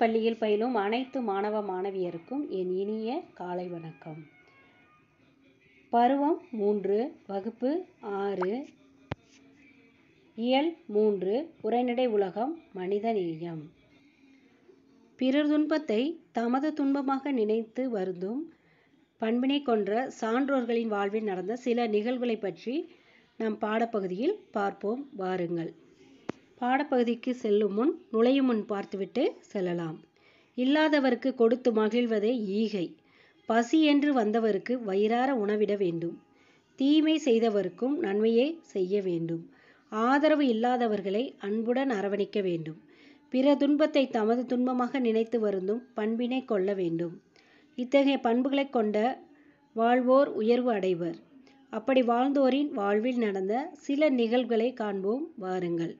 பள்ளியில் பயிலும் அனைத்து மாணவ மாணவியருக்கும் என் இனிய காலை வணக்கம் பருவம் மூன்று வகுப்பு ஆறு இயல் மூன்று உரைநடை உலகம் மனிதநேயம் பிறர் துன்பத்தை தமது துன்பமாக நினைத்து வருந்தும் பண்பினை கொன்ற சான்றோர்களின் வாழ்வில் நடந்த சில நிகழ்வுகளை பற்றி நம் பாடப்பகுதியில் பார்ப்போம் வாருங்கள் பாடப்பகுதிக்கு செல்லும் முன் நுழையும் முன் பார்த்துவிட்டு செல்லலாம் இல்லாதவருக்கு கொடுத்து மகிழ்வதே ஈகை பசி என்று வந்தவருக்கு வயிறார உணவிட வேண்டும் தீமை செய்தவருக்கும் நன்மையே செய்ய வேண்டும் ஆதரவு இல்லாதவர்களை அன்புடன் அரவணைக்க வேண்டும் பிற துன்பத்தை தமது துன்பமாக நினைத்து வருந்தும் பண்பினை கொள்ள வேண்டும் இத்தகைய பண்புகளை கொண்ட வாழ்வோர் உயர்வு அடைவர் அப்படி வாழ்ந்தோரின் வாழ்வில் நடந்த சில நிகழ்வுகளை காண்போம் வாருங்கள்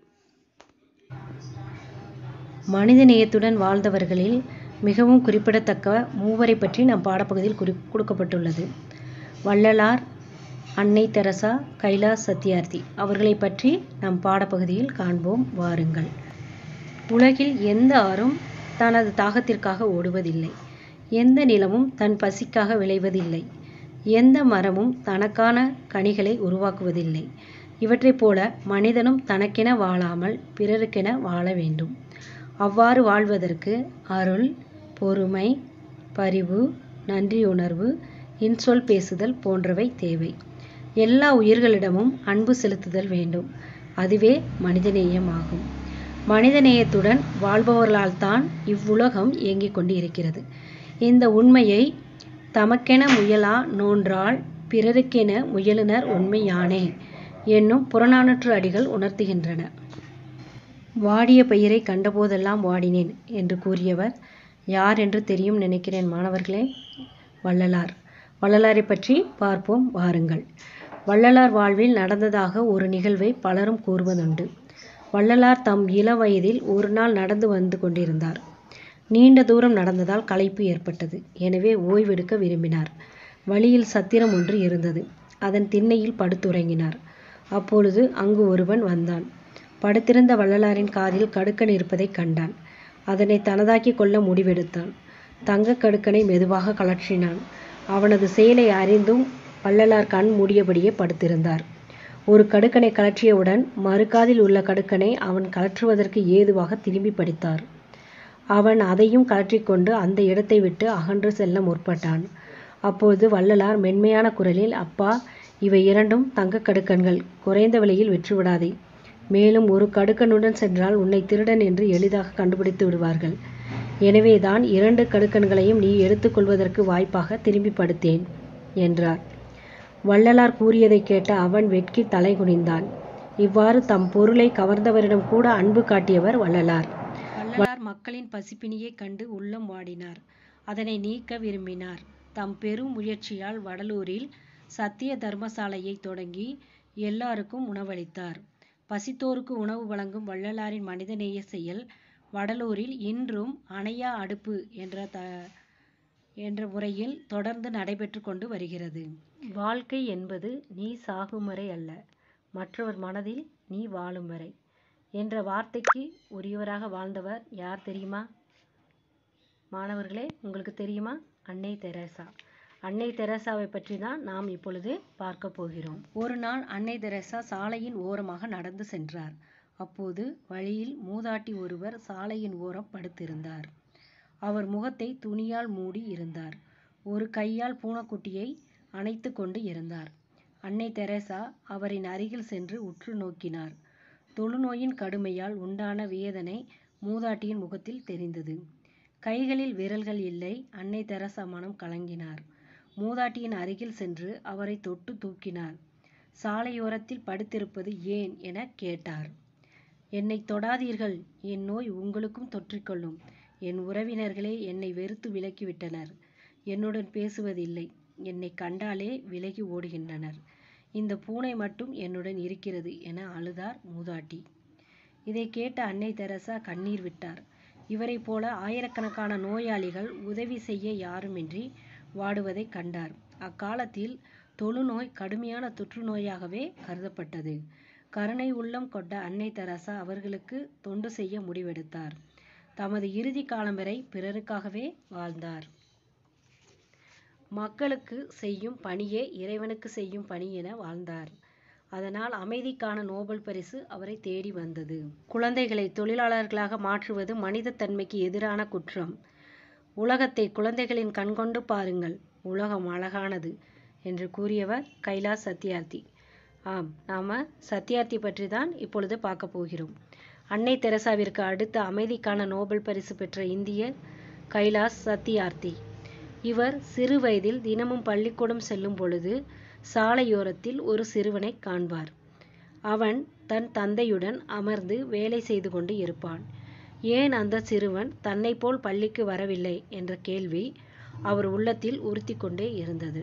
மனித நேயத்துடன் வாழ்ந்தவர்களில் மிகவும் குறிப்பிடத்தக்க மூவரை பற்றி நம் பாடப்பகுதியில் குறி கொடுக்கப்பட்டுள்ளது வள்ளலார் அன்னை தெரசா கைலாஸ் சத்யார்த்தி அவர்களை பற்றி நம் பாடப்பகுதியில் காண்போம் வாருங்கள் உலகில் எந்த ஆறும் தனது தாகத்திற்காக ஓடுவதில்லை எந்த நிலமும் தன் பசிக்காக விளைவதில்லை எந்த மரமும் தனக்கான கனிகளை உருவாக்குவதில்லை இவற்றைப் போல மனிதனும் தனக்கென வாழாமல் பிறருக்கென வாழ வேண்டும் அவ்வாறு வாழ்வதற்கு அருள் பொறுமை பரிவு நன்றியுணர்வு இன்சொல் பேசுதல் போன்றவை தேவை எல்லா உயிர்களிடமும் அன்பு செலுத்துதல் வேண்டும் அதுவே மனிதநேயம் ஆகும் மனிதநேயத்துடன் வாழ்பவர்களால் தான் இவ்வுலகம் இயங்கிக் கொண்டு இருக்கிறது இந்த உண்மையை தமக்கென முயலா நோன்றால் பிறருக்கென முயலுனர் உண்மையானே என்னும் புறநானூற்று அடிகள் உணர்த்துகின்றன வாடிய பயிரை கண்டபோதெல்லாம் வாடினேன் என்று கூறியவர் யார் என்று தெரியும் நினைக்கிறேன் மாணவர்களே வள்ளலார் வள்ளலாரை பற்றி பார்ப்போம் வாருங்கள் வள்ளலார் வாழ்வில் நடந்ததாக ஒரு நிகழ்வை பலரும் கூறுவதுண்டு வள்ளலார் தம் இள வயதில் ஒரு நாள் நடந்து வந்து கொண்டிருந்தார் நீண்ட தூரம் நடந்ததால் களைப்பு ஏற்பட்டது எனவே ஓய்வெடுக்க விரும்பினார் வழியில் சத்திரம் ஒன்று இருந்தது அதன் திண்ணையில் படுத்துறங்கினார் அப்பொழுது அங்கு ஒருவன் வந்தான் படுத்திருந்த வள்ளலாரின் காதில் கடுக்கன் இருப்பதைக் கண்டான் அதனை தனதாக்கி கொள்ள முடிவெடுத்தான் தங்க கடுக்கனை மெதுவாக கலற்றினான் அவனது செயலை அறிந்தும் வள்ளலார் கண் மூடியபடியே படுத்திருந்தார் ஒரு கடுக்கனை கலற்றியவுடன் மறுகாதில் உள்ள கடுக்கனை அவன் கலற்றுவதற்கு ஏதுவாக திரும்பி படித்தார் அவன் அதையும் கலற்றிக்கொண்டு அந்த இடத்தை விட்டு அகன்று செல்ல முற்பட்டான் அப்பொழுது வள்ளலார் மென்மையான குரலில் அப்பா இவை இரண்டும் தங்க கடுக்கன்கள் குறைந்த விலையில் விற்றுவிடாதே மேலும் ஒரு கடுக்கனுடன் சென்றால் உன்னை திருடன் என்று எளிதாக கண்டுபிடித்து விடுவார்கள் எனவேதான் இரண்டு கடுக்கன்களையும் நீ எடுத்துக்கொள்வதற்கு வாய்ப்பாக திரும்பி படுத்தேன் என்றார் வள்ளலார் கூறியதை கேட்ட அவன் வெட்கி தலை குனிந்தான் இவ்வாறு தம் பொருளை கவர்ந்தவரிடம் கூட அன்பு காட்டியவர் வள்ளலார் வள்ளலார் மக்களின் பசிப்பினியை கண்டு உள்ளம் வாடினார் அதனை நீக்க விரும்பினார் தம் பெரும் முயற்சியால் வடலூரில் சத்திய தர்மசாலையை தொடங்கி எல்லாருக்கும் உணவளித்தார் பசித்தோருக்கு உணவு வழங்கும் வள்ளலாரின் மனிதநேய செயல் வடலூரில் இன்றும் அணையா அடுப்பு என்ற த என்ற முறையில் தொடர்ந்து நடைபெற்று கொண்டு வருகிறது வாழ்க்கை என்பது நீ சாகும் வரை அல்ல மற்றவர் மனதில் நீ வாழும் வரை என்ற வார்த்தைக்கு உரியவராக வாழ்ந்தவர் யார் தெரியுமா மாணவர்களே உங்களுக்கு தெரியுமா அன்னை தெரசா அன்னை தெரசாவை பற்றி தான் நாம் இப்பொழுது பார்க்க போகிறோம் ஒரு நாள் அன்னை தெரசா சாலையின் ஓரமாக நடந்து சென்றார் அப்போது வழியில் மூதாட்டி ஒருவர் சாலையின் ஓரம் படுத்திருந்தார் அவர் முகத்தை துணியால் மூடி இருந்தார் ஒரு கையால் பூனைக்குட்டியை அணைத்து கொண்டு இருந்தார் அன்னை தெரசா அவரின் அருகில் சென்று உற்று நோக்கினார் தொழுநோயின் கடுமையால் உண்டான வேதனை மூதாட்டியின் முகத்தில் தெரிந்தது கைகளில் விரல்கள் இல்லை அன்னை தெரசா மனம் கலங்கினார் மூதாட்டியின் அருகில் சென்று அவரை தொட்டு தூக்கினார் சாலையோரத்தில் படுத்திருப்பது ஏன் என கேட்டார் என்னை தொடாதீர்கள் என் நோய் உங்களுக்கும் தொற்றிக்கொள்ளும் என் உறவினர்களே என்னை வெறுத்து விலக்கிவிட்டனர் என்னுடன் பேசுவதில்லை என்னை கண்டாலே விலகி ஓடுகின்றனர் இந்த பூனை மட்டும் என்னுடன் இருக்கிறது என அழுதார் மூதாட்டி இதை கேட்ட அன்னை தெரசா கண்ணீர் விட்டார் இவரைப் போல ஆயிரக்கணக்கான நோயாளிகள் உதவி செய்ய யாருமின்றி வாடுவதை கண்டார் அக்காலத்தில் தொழுநோய் கடுமையான தொற்று நோயாகவே கருதப்பட்டது கருணை உள்ளம் கொண்ட அன்னை தெரசா அவர்களுக்கு தொண்டு செய்ய முடிவெடுத்தார் தமது இறுதி காலம் வரை பிறருக்காகவே வாழ்ந்தார் மக்களுக்கு செய்யும் பணியே இறைவனுக்கு செய்யும் பணி என வாழ்ந்தார் அதனால் அமைதிக்கான நோபல் பரிசு அவரை தேடி வந்தது குழந்தைகளை தொழிலாளர்களாக மாற்றுவது மனித தன்மைக்கு எதிரான குற்றம் உலகத்தை குழந்தைகளின் கண்கொண்டு பாருங்கள் உலகம் அழகானது என்று கூறியவர் கைலாஸ் சத்யார்த்தி ஆம் நாம் சத்யார்த்தி பற்றி தான் இப்பொழுது பார்க்க போகிறோம் அன்னை தெரசாவிற்கு அடுத்த அமைதிக்கான நோபல் பரிசு பெற்ற இந்தியர் கைலாஸ் சத்யார்த்தி இவர் சிறு வயதில் தினமும் பள்ளிக்கூடம் செல்லும் பொழுது சாலையோரத்தில் ஒரு சிறுவனை காண்பார் அவன் தன் தந்தையுடன் அமர்ந்து வேலை செய்து கொண்டு இருப்பான் ஏன் அந்த சிறுவன் தன்னை போல் பள்ளிக்கு வரவில்லை என்ற கேள்வி அவர் உள்ளத்தில் உறுத்தி கொண்டே இருந்தது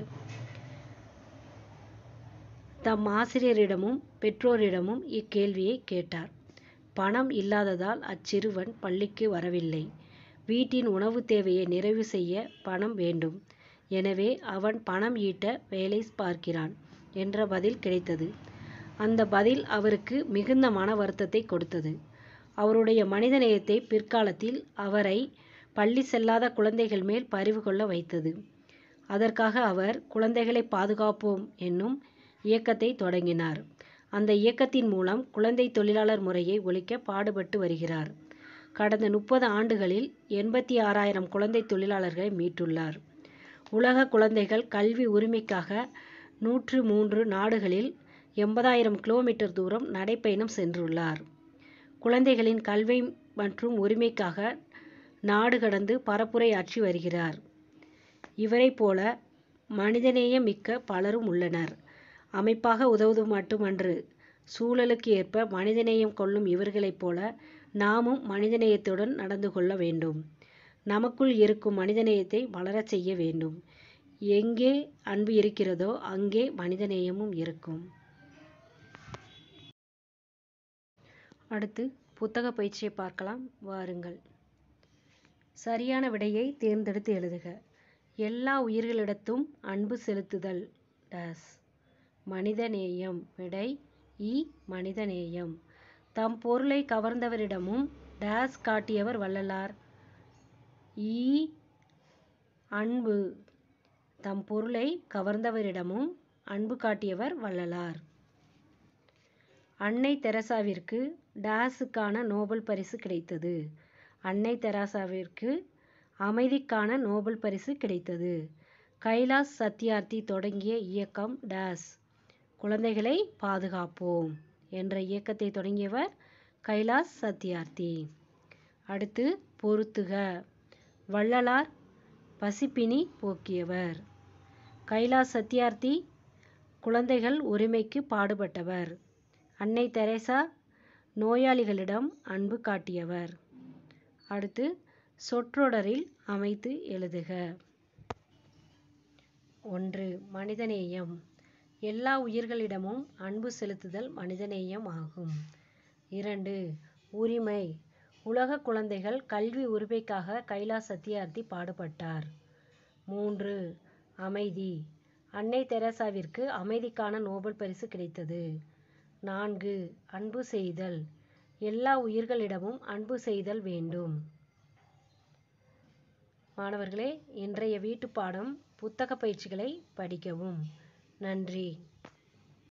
தம் ஆசிரியரிடமும் பெற்றோரிடமும் இக்கேள்வியை கேட்டார் பணம் இல்லாததால் அச்சிறுவன் பள்ளிக்கு வரவில்லை வீட்டின் உணவு தேவையை நிறைவு செய்ய பணம் வேண்டும் எனவே அவன் பணம் ஈட்ட வேலை பார்க்கிறான் என்ற பதில் கிடைத்தது அந்த பதில் அவருக்கு மிகுந்த மன வருத்தத்தை கொடுத்தது அவருடைய மனிதநேயத்தை பிற்காலத்தில் அவரை பள்ளி செல்லாத குழந்தைகள் மேல் பரிவு கொள்ள வைத்தது அதற்காக அவர் குழந்தைகளை பாதுகாப்போம் என்னும் இயக்கத்தை தொடங்கினார் அந்த இயக்கத்தின் மூலம் குழந்தை தொழிலாளர் முறையை ஒழிக்க பாடுபட்டு வருகிறார் கடந்த முப்பது ஆண்டுகளில் எண்பத்தி ஆறாயிரம் குழந்தை தொழிலாளர்களை மீட்டுள்ளார் உலக குழந்தைகள் கல்வி உரிமைக்காக நூற்று மூன்று நாடுகளில் எண்பதாயிரம் கிலோமீட்டர் தூரம் நடைப்பயணம் சென்றுள்ளார் குழந்தைகளின் கல்வி மற்றும் உரிமைக்காக நாடு கடந்து பரப்புரையாற்றி வருகிறார் இவரைப் போல மனிதநேயம் மிக்க பலரும் உள்ளனர் அமைப்பாக உதவுவது மட்டுமன்று சூழலுக்கு ஏற்ப மனிதநேயம் கொள்ளும் இவர்களைப் போல நாமும் மனிதநேயத்துடன் நடந்து கொள்ள வேண்டும் நமக்குள் இருக்கும் மனிதநேயத்தை வளரச் செய்ய வேண்டும் எங்கே அன்பு இருக்கிறதோ அங்கே மனிதநேயமும் இருக்கும் அடுத்து புத்தக பயிற்சியை பார்க்கலாம் வாருங்கள் சரியான விடையை தேர்ந்தெடுத்து எழுதுக எல்லா உயிர்களிடத்தும் அன்பு செலுத்துதல் டேஸ் மனிதநேயம் விடை இ மனிதநேயம் தம் பொருளை கவர்ந்தவரிடமும் டேஸ் காட்டியவர் வள்ளலார் ஈ அன்பு தம் பொருளை கவர்ந்தவரிடமும் அன்பு காட்டியவர் வள்ளலார் அன்னை தெரசாவிற்கு டேஸுக்கான நோபல் பரிசு கிடைத்தது அன்னை தெரசாவிற்கு அமைதிக்கான நோபல் பரிசு கிடைத்தது கைலாஸ் சத்யார்த்தி தொடங்கிய இயக்கம் டேஸ் குழந்தைகளை பாதுகாப்போம் என்ற இயக்கத்தை தொடங்கியவர் கைலாஸ் சத்யார்த்தி அடுத்து பொறுத்துக வள்ளலார் பசிப்பினி போக்கியவர் கைலாஸ் சத்யார்த்தி குழந்தைகள் உரிமைக்கு பாடுபட்டவர் அன்னை தெரேசா நோயாளிகளிடம் அன்பு காட்டியவர் அடுத்து சொற்றொடரில் அமைத்து எழுதுக ஒன்று மனிதநேயம் எல்லா உயிர்களிடமும் அன்பு செலுத்துதல் மனிதநேயம் ஆகும் இரண்டு உரிமை உலக குழந்தைகள் கல்வி உரிமைக்காக கைலாஸ் சத்யார்த்தி பாடுபட்டார் மூன்று அமைதி அன்னை தெரசாவிற்கு அமைதிக்கான நோபல் பரிசு கிடைத்தது நான்கு அன்பு செய்தல் எல்லா உயிர்களிடமும் அன்பு செய்தல் வேண்டும் மாணவர்களே இன்றைய வீட்டுப்பாடம் புத்தக பயிற்சிகளை படிக்கவும் நன்றி